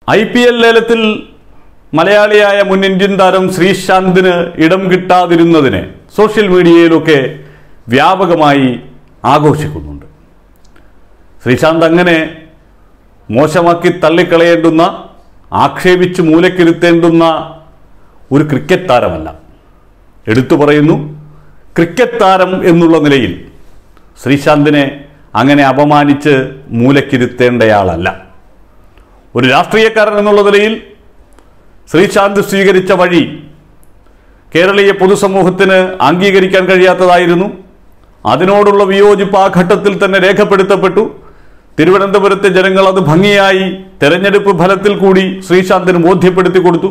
I P L ലേലത്തിൽ മലയാളിയായ മുൻ ഇന്ത്യൻ താരം ശ്രീശാന്തിന് ഇടം കിട്ടാതിരുന്നതിനെ സോഷ്യൽ മീഡിയയിലൊക്കെ വ്യാപകമായി ആഘോഷിക്കുന്നുണ്ട് ശ്രീശാന്ത് അങ്ങനെ മോശമാക്കി തള്ളിക്കളയേണ്ടുന്ന ആക്ഷേപിച്ച് മൂലക്കിരുത്തേണ്ടുന്ന ഒരു ക്രിക്കറ്റ് താരമല്ല എടുത്തു പറയുന്നു ക്രിക്കറ്റ് താരം എന്നുള്ള നിലയിൽ ശ്രീശാന്തിനെ അങ്ങനെ അപമാനിച്ച് മൂലക്കിരുത്തേണ്ടയാളല്ല ഒരു രാഷ്ട്രീയക്കാരൻ എന്നുള്ള നിലയിൽ ശ്രീശാന്ത് സ്വീകരിച്ച വഴി കേരളീയ പൊതുസമൂഹത്തിന് അംഗീകരിക്കാൻ കഴിയാത്തതായിരുന്നു അതിനോടുള്ള വിയോജിപ്പ് ആ ഘട്ടത്തിൽ തന്നെ രേഖപ്പെടുത്തപ്പെട്ടു തിരുവനന്തപുരത്തെ ജനങ്ങൾ അത് ഭംഗിയായി തെരഞ്ഞെടുപ്പ് ഫലത്തിൽ കൂടി ശ്രീശാന്തിന് ബോധ്യപ്പെടുത്തി കൊടുത്തു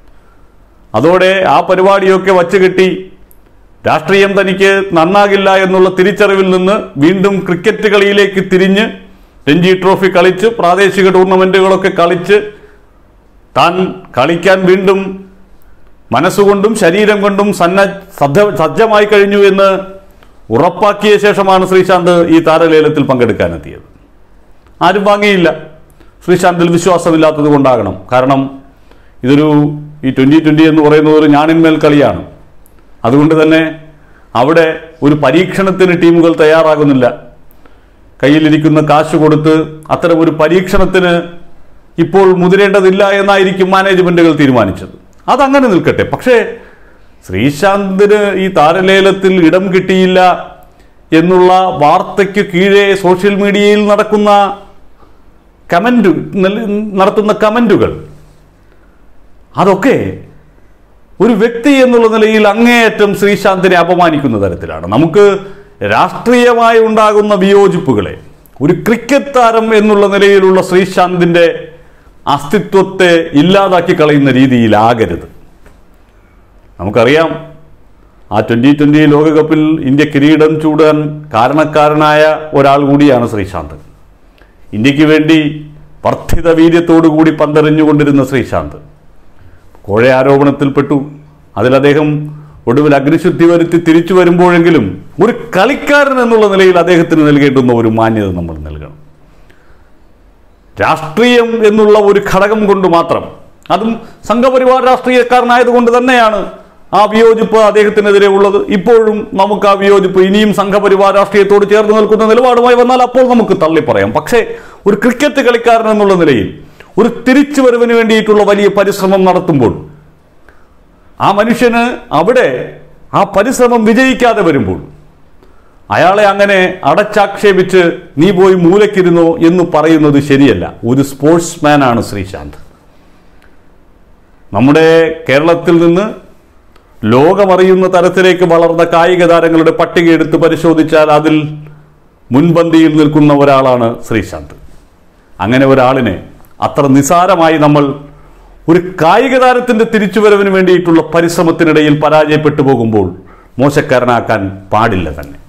അതോടെ ആ പരിപാടിയൊക്കെ വച്ചുകെട്ടി രാഷ്ട്രീയം തനിക്ക് നന്നാകില്ല എന്നുള്ള തിരിച്ചറിവിൽ നിന്ന് വീണ്ടും ക്രിക്കറ്റ് കളിയിലേക്ക് തിരിഞ്ഞ് രഞ്ജി ട്രോഫി കളിച്ച് പ്രാദേശിക ടൂർണമെന്റുകളൊക്കെ കളിച്ച് താൻ കളിക്കാൻ വീണ്ടും മനസ്സുകൊണ്ടും ശരീരം കൊണ്ടും സന്ന സജ്ജ സജ്ജമായി കഴിഞ്ഞു എന്ന് ഉറപ്പാക്കിയ ശേഷമാണ് ശ്രീശാന്ത് ഈ താരലേലത്തിൽ പങ്കെടുക്കാനെത്തിയത് ആരും വാങ്ങിയില്ല ശ്രീശാന്തിൽ വിശ്വാസമില്ലാത്തത് കൊണ്ടാകണം കാരണം ഇതൊരു ഈ ട്വൻ്റി ട്വൻ്റി എന്ന് പറയുന്നത് ഒരു ഞാണിന്മേൽ കളിയാണ് അതുകൊണ്ട് തന്നെ അവിടെ ഒരു പരീക്ഷണത്തിന് ടീമുകൾ തയ്യാറാകുന്നില്ല കയ്യിലിരിക്കുന്ന കാശ് കൊടുത്ത് അത്തരം ഒരു പരീക്ഷണത്തിന് ഇപ്പോൾ മുതിരേണ്ടതില്ല എന്നായിരിക്കും മാനേജ്മെന്റുകൾ തീരുമാനിച്ചത് അതങ്ങനെ നിൽക്കട്ടെ പക്ഷേ ശ്രീശാന്തിന് ഈ താരലേലത്തിൽ ഇടം കിട്ടിയില്ല എന്നുള്ള വാർത്തയ്ക്ക് കീഴെ സോഷ്യൽ മീഡിയയിൽ നടക്കുന്ന കമന്റ് നടത്തുന്ന കമന്റുകൾ അതൊക്കെ ഒരു വ്യക്തി എന്നുള്ള നിലയിൽ അങ്ങേയറ്റം ശ്രീശാന്തിനെ അപമാനിക്കുന്ന തരത്തിലാണ് നമുക്ക് രാഷ്ട്രീയമായി ഉണ്ടാകുന്ന വിയോജിപ്പുകളെ ഒരു ക്രിക്കറ്റ് താരം എന്നുള്ള നിലയിലുള്ള ശ്രീശാന്തിന്റെ അസ്തിത്വത്തെ ഇല്ലാതാക്കി കളയുന്ന രീതിയിലാകരുത് നമുക്കറിയാം ആ ട്വൻ്റി ട്വൻ്റി ലോകകപ്പിൽ ഇന്ത്യ കിരീടം ചൂടാൻ കാരണക്കാരനായ ഒരാൾ കൂടിയാണ് ശ്രീശാന്ത് ഇന്ത്യക്ക് വേണ്ടി വർദ്ധിത വീര്യത്തോടു കൂടി പന്തെറിഞ്ഞുകൊണ്ടിരുന്ന ശ്രീശാന്ത് കോഴ ആരോപണത്തിൽപ്പെട്ടു അതിൽ അദ്ദേഹം ഒടുവിൽ അഗ്നിശുദ്ധി വരുത്തി തിരിച്ചു വരുമ്പോഴെങ്കിലും ഒരു കളിക്കാരൻ എന്നുള്ള നിലയിൽ അദ്ദേഹത്തിന് നൽകേണ്ടുന്ന ഒരു മാന്യത നമ്മൾ നൽകണം രാഷ്ട്രീയം എന്നുള്ള ഒരു ഘടകം കൊണ്ട് മാത്രം അതും സംഘപരിവാർ രാഷ്ട്രീയക്കാരനായതുകൊണ്ട് തന്നെയാണ് ആ വിയോജിപ്പ് അദ്ദേഹത്തിനെതിരെ ഉള്ളത് ഇപ്പോഴും നമുക്ക് ആ വിയോജിപ്പ് ഇനിയും സംഘപരിവാർ രാഷ്ട്രീയത്തോട് ചേർന്ന് നിൽക്കുന്ന നിലപാടുമായി വന്നാൽ അപ്പോൾ നമുക്ക് തള്ളി പറയാം പക്ഷേ ഒരു ക്രിക്കറ്റ് കളിക്കാരൻ എന്നുള്ള നിലയിൽ ഒരു തിരിച്ചുവരവിന് വേണ്ടിയിട്ടുള്ള വലിയ പരിശ്രമം നടത്തുമ്പോൾ ആ മനുഷ്യന് അവിടെ ആ പരിശ്രമം വിജയിക്കാതെ വരുമ്പോൾ അയാളെ അങ്ങനെ അടച്ചാക്ഷേപിച്ച് നീ പോയി മൂലക്കിരുന്നോ എന്ന് പറയുന്നത് ശരിയല്ല ഒരു സ്പോർട്സ്മാനാണ് ശ്രീശാന്ത് നമ്മുടെ കേരളത്തിൽ നിന്ന് ലോകമറിയുന്ന തരത്തിലേക്ക് വളർന്ന കായിക താരങ്ങളുടെ പട്ടിക എടുത്ത് പരിശോധിച്ചാൽ അതിൽ മുൻപന്തിയിൽ നിൽക്കുന്ന ഒരാളാണ് ശ്രീശാന്ത് അങ്ങനെ ഒരാളിനെ അത്ര നിസാരമായി നമ്മൾ ഒരു കായിക താരത്തിന്റെ തിരിച്ചുവരവിന് വേണ്ടിയിട്ടുള്ള പരിശ്രമത്തിനിടയിൽ പരാജയപ്പെട്ടു പോകുമ്പോൾ മോശക്കാരനാക്കാൻ പാടില്ല തന്നെ